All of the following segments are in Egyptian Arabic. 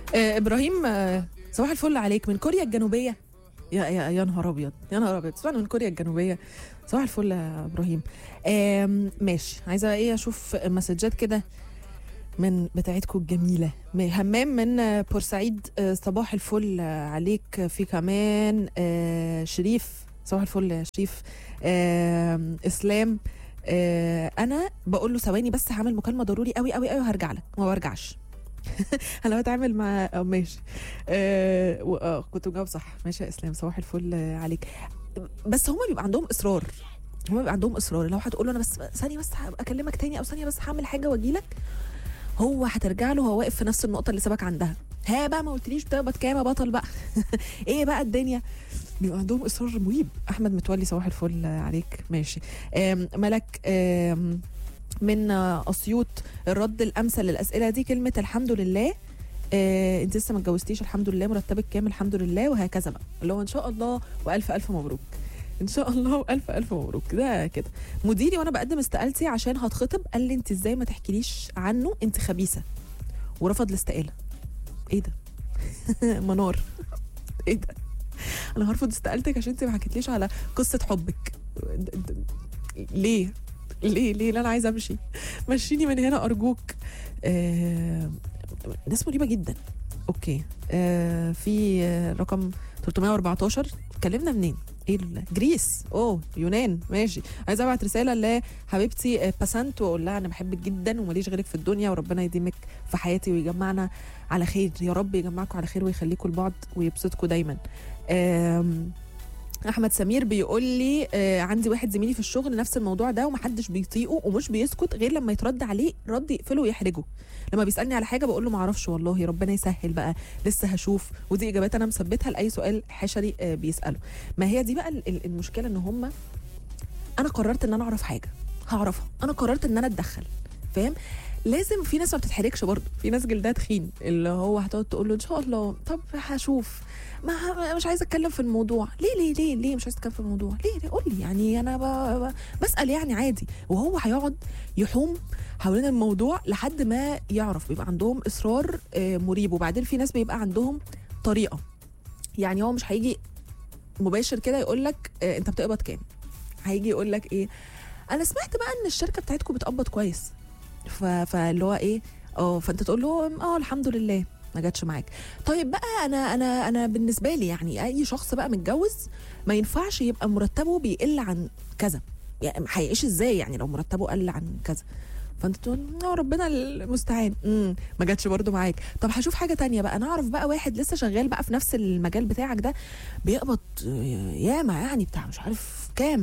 آه ابراهيم آه صباح الفل عليك من كوريا الجنوبيه يا يا يا نهار ابيض يا نهار ابيض تسمعنا من كوريا الجنوبيه صباح الفل يا ابراهيم آم، ماشي عايزه ايه اشوف مسجات كده من بتاعتكم الجميله م- همام من آه، بورسعيد آه، صباح الفل آه، عليك في كمان آه، شريف صباح الفل يا شريف آم، اسلام آه، انا بقول له ثواني بس هعمل مكالمه ضروري قوي قوي قوي وهرجع لك ما برجعش انا بتعامل مع آه، ماشي آه و- آه كنت مجاوب صح ماشي يا اسلام صباح الفل آه، عليك بس هما بيبقى عندهم اصرار هما بيبقى عندهم اصرار لو هتقول له انا بس ثانيه بس هبقى اكلمك تاني او ثانيه بس هعمل حاجه واجي لك هو هترجع له هو واقف في نفس النقطه اللي سابك عندها ها بقى ما قلتليش بتقبض كام يا بطل بقى ايه بقى الدنيا بيبقى عندهم اصرار مريب احمد متولي صباح الفل آه، عليك ماشي آم، ملك آم، من آه، اسيوط الرد الامثل للاسئله دي كلمه الحمد لله آه، انت لسه ما اتجوزتيش الحمد لله مرتبك كام الحمد لله وهكذا بقى اللي هو ان شاء الله والف الف مبروك ان شاء الله والف الف مبروك ده كده مديري وانا بقدم استقالتي عشان هتخطب قال لي انت ازاي ما تحكيليش عنه انت خبيثه ورفض الاستقاله ايه ده منار ايه ده انا هرفض استقالتك عشان انت ما حكيتليش على قصه حبك د- د- ليه ليه ليه لا انا عايزه امشي مشيني من هنا ارجوك آه ناس مريبه جدا اوكي آه في آه، رقم 314 اتكلمنا منين ايه ال- جريس اوه يونان ماشي عايزه ابعت رساله لحبيبتي آه، باسنت واقول لها انا بحبك جدا وماليش غيرك في الدنيا وربنا يديمك في حياتي ويجمعنا على خير يا رب يجمعكم على خير ويخليكم لبعض ويبسطكم دايما آم، احمد سمير بيقول لي آه عندي واحد زميلي في الشغل نفس الموضوع ده ومحدش بيطيقه ومش بيسكت غير لما يترد عليه رد يقفله ويحرجه لما بيسالني على حاجه بقول له ما اعرفش والله ربنا يسهل بقى لسه هشوف ودي اجابات انا مثبتها لاي سؤال حشري آه بيساله ما هي دي بقى ال- ال- المشكله ان هم انا قررت ان انا اعرف حاجه هعرفها انا قررت ان انا اتدخل فاهم لازم في ناس ما بتتحركش برضه في ناس جلدها تخين اللي هو هتقعد تقول له ان شاء الله طب هشوف ما مش عايزه اتكلم في الموضوع ليه ليه ليه ليه مش عايزه اتكلم في الموضوع ليه, ليه قول لي يعني انا ب... ب... بسال يعني عادي وهو هيقعد يحوم حوالين الموضوع لحد ما يعرف بيبقى عندهم اصرار آه، مريب وبعدين في ناس بيبقى عندهم طريقه يعني هو مش هيجي مباشر كده يقول لك آه، انت بتقبض كام هيجي يقول لك ايه انا سمعت بقى ان الشركه بتاعتكم بتقبض كويس ف... فاللي هو ايه اه فانت تقول له اه الحمد لله ما جاتش معاك طيب بقى انا انا انا بالنسبه لي يعني اي شخص بقى متجوز ما ينفعش يبقى مرتبه بيقل عن كذا يعني هيعيش ازاي يعني لو مرتبه قل عن كذا فانت تقول اه ربنا المستعان امم ما جاتش برضو معاك طب هشوف حاجه تانية بقى نعرف بقى واحد لسه شغال بقى في نفس المجال بتاعك ده بيقبض ياما يعني بتاع مش عارف كام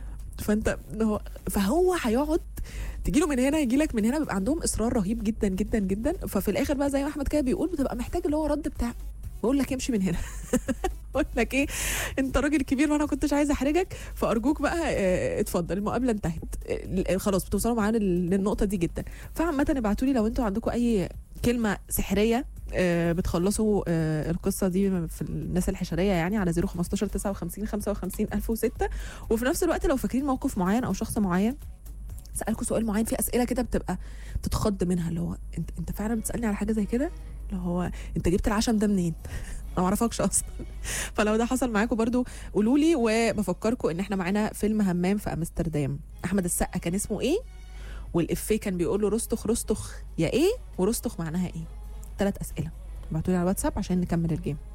فانت هو فهو هيقعد تجيله من هنا يجي لك من هنا بيبقى عندهم اصرار رهيب جدا جدا جدا ففي الاخر بقى زي ما احمد كده بيقول بتبقى محتاج اللي هو رد بتاع بقول لك امشي من هنا بقول لك ايه انت راجل كبير وانا كنتش عايزه احرجك فارجوك بقى اه، اتفضل المقابله انتهت اه، خلاص بتوصلوا معانا لل- للنقطه دي جدا فعامه ابعتوا لي لو انتوا عندكم اي كلمه سحريه اه، بتخلصوا اه، القصه دي في الناس الحشريه يعني على 015 59 55 1006 وفي نفس الوقت لو فاكرين موقف معين او شخص معين سالكوا سؤال معين في اسئله كده بتبقى بتتخض منها اللي هو انت انت فعلا بتسالني على حاجه زي كده اللي هو انت جبت العشم ده منين انا ما اعرفكش اصلا فلو ده حصل معاكم برضو قولوا لي وبفكركم ان احنا معانا فيلم همام في امستردام احمد السقا كان اسمه ايه والافيه كان بيقول له رستخ رستخ يا ايه ورستخ معناها ايه ثلاث اسئله ابعتوا لي على الواتساب عشان نكمل الجيم